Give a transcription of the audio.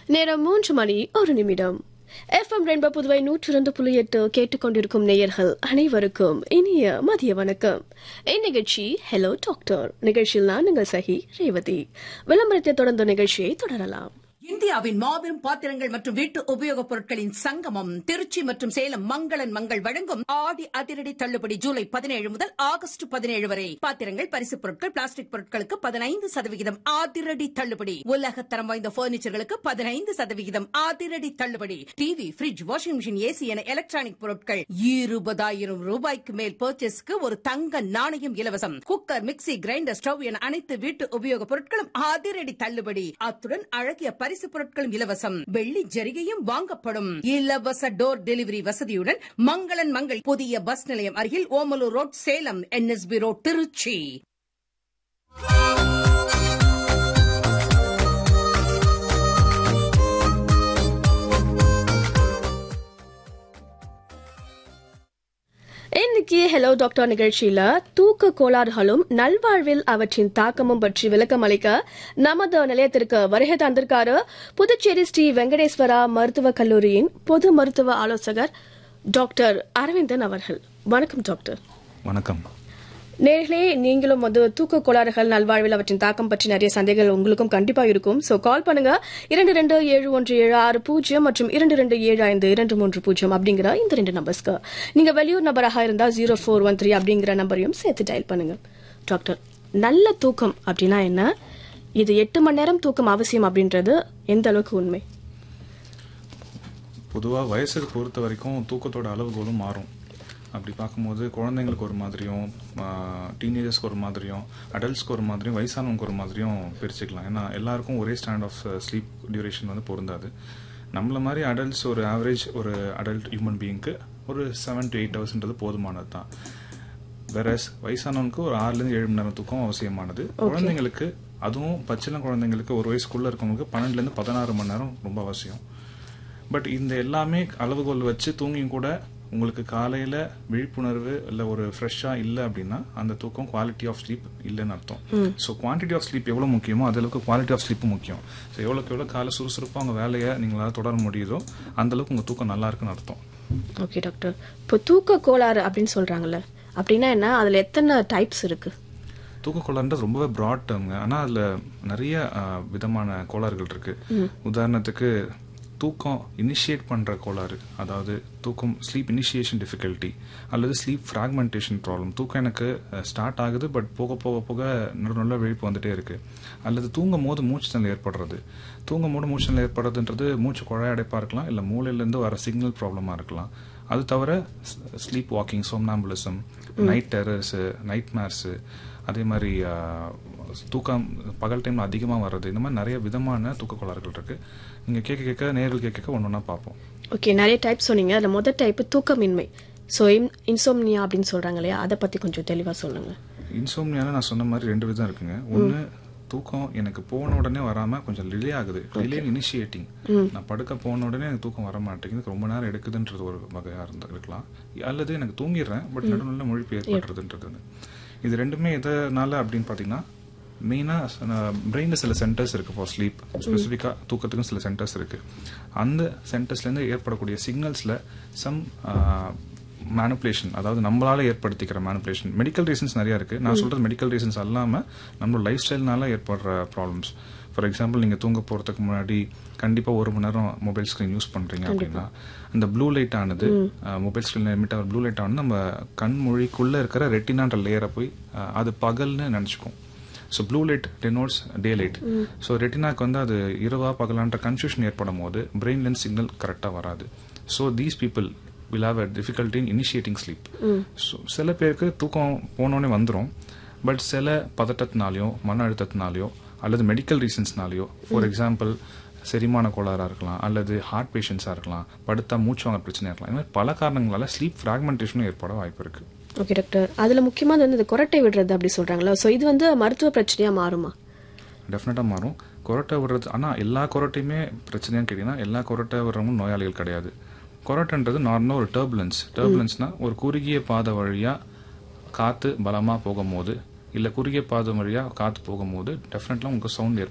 நேரம் மூன்று மணி ஒரு நிமிடம் எஃப்எம் ரென்பா புதுவை நூற்றி இரண்டு புள்ளி எட்டு கேட்டுக்கொண்டிருக்கும் நேயர்கள் அனைவருக்கும் இனிய மதிய வணக்கம் இந்நிகழ்ச்சி ஹலோ டாக்டர் நிகழ்ச்சியில் நான் உங்கள் சகி ரேவதி விளம்பரத்தை தொடர்ந்த நிகழ்ச்சியை தொடரலாம் இந்தியாவின் மாபெரும் பாத்திரங்கள் மற்றும் வீட்டு உபயோகப் பொருட்களின் சங்கமம் திருச்சி மற்றும் சேலம் மங்களன் மங்கள் வழங்கும் ஆடி அதிரடி தள்ளுபடி ஜூலை பதினேழு முதல் ஆகஸ்ட் பதினேழு வரை பாத்திரங்கள் பரிசுப் பொருட்கள் பிளாஸ்டிக் பொருட்களுக்கு பதினைந்து சதவிகிதம் அதிரடி தள்ளுபடி உலக தரம் வாய்ந்த பர்னிச்சர்களுக்கு பதினைந்து சதவிகிதம் அதிரடி தள்ளுபடி TV fridge washing machine AC என எலக்ட்ரானிக் பொருட்கள் இருபதாயிரம் ரூபாய்க்கு மேல் பர்ச்சேஸ்க்கு ஒரு தங்க நாணயம் இலவசம் குக்கர் மிக்ஸி கிரைண்டர் ஸ்டவ் என அனைத்து வீட்டு உபயோகப் பொருட்களும் அதிரடி தள்ளுபடி அத்துடன் அழகிய பரிசு பொருட்களும் இலவசம் வெள்ளி ஜரிகையும் வாங்கப்படும் இலவச டோர் டெலிவரி வசதியுடன் மங்களன் மங்கள் புதிய பஸ் நிலையம் அருகில் Omalur road Salem NSB road Trichy இன்னைக்கு ஹலோ டாக்டர் நிகழ்ச்சியில தூக்க கோளாறுகளும் நல்வாழ்வில் அவற்றின் தாக்கமும் பற்றி விளக்கம் அளிக்க நமது நிலையத்திற்கு வருகை தந்திருக்காரு புதுச்சேரி ஸ்ரீ வெங்கடேஸ்வரா மருத்துவக் கல்லூரியின் பொது மருத்துவ ஆலோசகர் டாக்டர் அரவிந்தன் அவர்கள் வணக்கம் டாக்டர் வணக்கம் நேர்களே நீங்களும் வந்து தூக்க கோளாறுகள் நல்வாழ்வில் அவற்றின் தாக்கம் பற்றி நிறைய சந்தேகங்கள் உங்களுக்கும் கண்டிப்பா இருக்கும் சோ கால் பண்ணுங்க இரண்டு ரெண்டு ஏழு ஒன்று ஏழு ஆறு பூஜ்ஜியம் மற்றும் இரண்டு ரெண்டு ஏழு ஐந்து இரண்டு மூன்று பூஜ்ஜியம் அப்படிங்கிற இந்த ரெண்டு நம்பர்ஸ்க்கு நீங்க வெளியூர் நபராக இருந்தா ஜீரோ ஃபோர் ஒன் த்ரீ அப்படிங்கிற நம்பரையும் சேர்த்து டயல் பண்ணுங்க டாக்டர் நல்ல தூக்கம் அப்படின்னா என்ன இது எட்டு மணி நேரம் தூக்கம் அவசியம் அப்படின்றது எந்த அளவுக்கு உண்மை பொதுவாக வயசுக்கு பொறுத்த வரைக்கும் தூக்கத்தோட அளவுகோலும் மாறும் அப்படி பார்க்கும்போது குழந்தைங்களுக்கு ஒரு மாதிரியும் டீனேஜர்ஸ்க்கு ஒரு மாதிரியும் அடல்ட்ஸ்க்கு ஒரு மாதிரியும் வயசானவங்களுக்கு ஒரு மாதிரியும் பிரிச்சுக்கலாம் ஏன்னா எல்லாருக்கும் ஒரே ஸ்டாண்ட் ஆஃப் ஸ்லீப் டியூரேஷன் வந்து பொருந்தாது நம்மள மாதிரி அடல்ட்ஸ் ஒரு ஆவரேஜ் ஒரு அடல்ட் ஹியூமன் பீயிங்க்கு ஒரு செவன் டு எயிட் ஹவர்ஸ்ன்றது போதுமானது தான் வேறஸ் வயசானவனுக்கு ஒரு ஆறுலேருந்து ஏழு மணி நேரம் தூக்கம் அவசியமானது குழந்தைங்களுக்கு அதுவும் பச்சிளம் குழந்தைங்களுக்கு ஒரு வயசுக்குள்ள இருக்கவங்களுக்கு பன்னெண்டுலேருந்து பதினாறு மணி நேரம் ரொம்ப அவசியம் பட் இந்த எல்லாமே அளவுகோல் வச்சு தூங்கியும் கூட உங்களுக்கு காலையில் விழிப்புணர்வு இல்லை ஒரு ஃப்ரெஷ்ஷாக இல்லை அப்படின்னா அந்த தூக்கம் குவாலிட்டி ஆஃப் ஸ்லீப் இல்லைன்னு அர்த்தம் ஸோ குவான்டிட்டி ஆஃப் ஸ்லீப் எவ்வளோ முக்கியமோ அது அளவுக்கு குவாலிட்டி ஆஃப் ஸ்லீப்பும் முக்கியம் ஸோ எவ்வளோக்கு எவ்வளோ காலை சுறுசுறுப்பாக உங்கள் வேலையை நீங்களால் தொடர முடியுதோ அந்த அளவுக்கு உங்கள் தூக்கம் நல்லா இருக்குன்னு அர்த்தம் ஓகே டாக்டர் இப்போ தூக்க கோளாறு அப்படின்னு சொல்றாங்கல்ல அப்படின்னா என்ன அதுல எத்தனை டைப்ஸ் இருக்கு தூக்க கோளாறுன்றது ரொம்பவே ப்ராட் டேர்ம்ங்க ஆனால் அதில் நிறைய ஆஹ், விதமான கோளாறுகள் இருக்கு உதாரணத்துக்கு தூக்கம் இனிஷியேட் பண்ணுற கோளாறு அதாவது தூக்கம் ஸ்லீப் இனிஷியேஷன் டிஃபிகல்ட்டி அல்லது ஸ்லீப் ஃப்ராக்மெண்டேஷன் ப்ராப்ளம் தூக்கம் எனக்கு ஸ்டார்ட் ஆகுது பட் போக போக போக நடு நல்ல விழிப்பு வந்துட்டே இருக்கு அல்லது தூங்கும் போது மூச்சு திணறல் ஏற்படுறது தூங்கும் போது மூச்சு திணறல் ஏற்படுறதுன்றது மூச்சு குழாய் அடைப்பாக இருக்கலாம் இல்லை மூளையிலேருந்து வர சிக்னல் ப்ராப்ளமாக இருக்கலாம் அது தவிர sleep walking somnambulism night terrors nightmares அதே மாதிரி ஆஹ், தூக்கம் பகல் டைமில் அதிகமாக வர்றது இந்த மாதிரி நிறைய விதமான தூக்க கோளாறுகள் இருக்கு நீங்கள் கேட்க கேட்க நேர்கள் கேட்க கேட்க ஒன்று ஒன்றா பார்ப்போம் ஓகே நிறைய டைப் சொன்னீங்க அதுல முதல் டைப் தூக்கமின்மை ஸோ இன்சோம்னியா அப்படின்னு சொல்றாங்க இல்லையா அதை பத்தி கொஞ்சம் தெளிவா சொல்லுங்க இன்சோம்னியால நான் சொன்ன மாதிரி ரெண்டு விதம் இருக்குங்க ஒன்று தூக்கம் எனக்கு போன உடனே வராம கொஞ்சம் டிலே ஆகுது டிலே இனிஷியேட்டிங் நான் படுக்க போன உடனே எனக்கு தூக்கம் வர மாட்டேங்குது ரொம்ப நேரம் எடுக்குதுன்றது ஒரு வகையா இருந்து இருக்கலாம் அல்லது எனக்கு தூங்கிடுறேன் பட் நடுநடுல முழிப்பு ஏற்படுறதுன்றது இது ரெண்டுமே எதனால அப்படின்னு பார்த்தீங்கன்னா மெயினாக பிரெயினில் சில சென்டர்ஸ் இருக்குது ஃபார் ஸ்லீப் ஸ்பெசிஃபிக்காக தூக்கத்துக்கும் சில சென்டர்ஸ் இருக்குது அந்த சென்டர்ஸ்லேருந்து ஏற்படக்கூடிய சிக்னல்ஸில் சம் மேனுப்புலேஷன் அதாவது நம்மளால ஏற்படுத்திக்கிற மேனுப்புலேஷன் மெடிக்கல் ரீசன்ஸ் நிறைய இருக்கு நான் சொல்றது மெடிக்கல் ரீசன்ஸ் அல்லாம நம்மளோட லைஃப் ஸ்டைல்னால ஏற்படுற ப்ராப்ளம்ஸ் ஃபார் எக்ஸாம்பிள் நீங்க தூங்க போறதுக்கு முன்னாடி கண்டிப்பா ஒரு மணி நேரம் மொபைல் ஸ்கிரீன் யூஸ் பண்றீங்க அப்படின்னா அந்த ப்ளூ லைட் ஆனது மொபைல் ஸ்கிரீன் எமிட் ஆகிற ப்ளூ லைட் ஆனது நம்ம கண் மொழிக்குள்ள இருக்கிற ரெட்டினான்ற லேயரை போய் அஹ், அது பகல்னு நினைச்சுக்கும் so blue light denotes daylight so ரெட்டினாக்கு வந்து அது இரவா பகலான்ற கன்ஃபியூஷன் ஏற்படும் போது பிரெயின் லென்ஸ் சிக்னல் கரெக்டாக வராது so these people will have a difficulty in initiating sleep so சில பேருக்கு தூக்கம் போனோடனே வந்துடும் பட் சில பதட்டத்தினாலையோ மன அழுத்தத்தினாலையோ அல்லது மெடிக்கல் ரீசன்ஸ்னாலையோ ஃபார் எக்ஸாம்பிள் செரிமான கோளாறாக இருக்கலாம் அல்லது ஹார்ட் பேஷண்ட்ஸாக இருக்கலாம் படுத்தா மூச்சு வாங்க பிரச்சனையாக இருக்கலாம் இந்த மாதிரி பல காரணங்களால ஸ்லீப் ஃப்ராக்மெண்டேஷனும் ஏற்பட வாய்ப்பு இருக்குது ஓகே டாக்டர் அதுல முக்கியமா வந்து இந்த கொரட்டை விடுறது அப்படி சொல்றாங்களா ஸோ இது வந்து மருத்துவ பிரச்சனையா மாறுமா டெஃபினட்டாக மாறும் கொரட்டை விடுறது ஆனால் எல்லா கொரட்டையுமே பிரச்சனையான்னு கேட்டிங்கன்னா எல்லா கொரட்டை விடுறவங்களும் நோயாளிகள் கிடையாது கொரட்டைன்றது நார்மலாக ஒரு டர்புலன்ஸ் டர்புலன்ஸ்னா ஒரு குறுகிய பாதை வழியாக காற்று பலமாக போகும்போது இல்லை குறுகிய பாதை வழியாக காற்று போகும்போது டெஃபினெட்லாம் உங்களுக்கு சவுண்ட்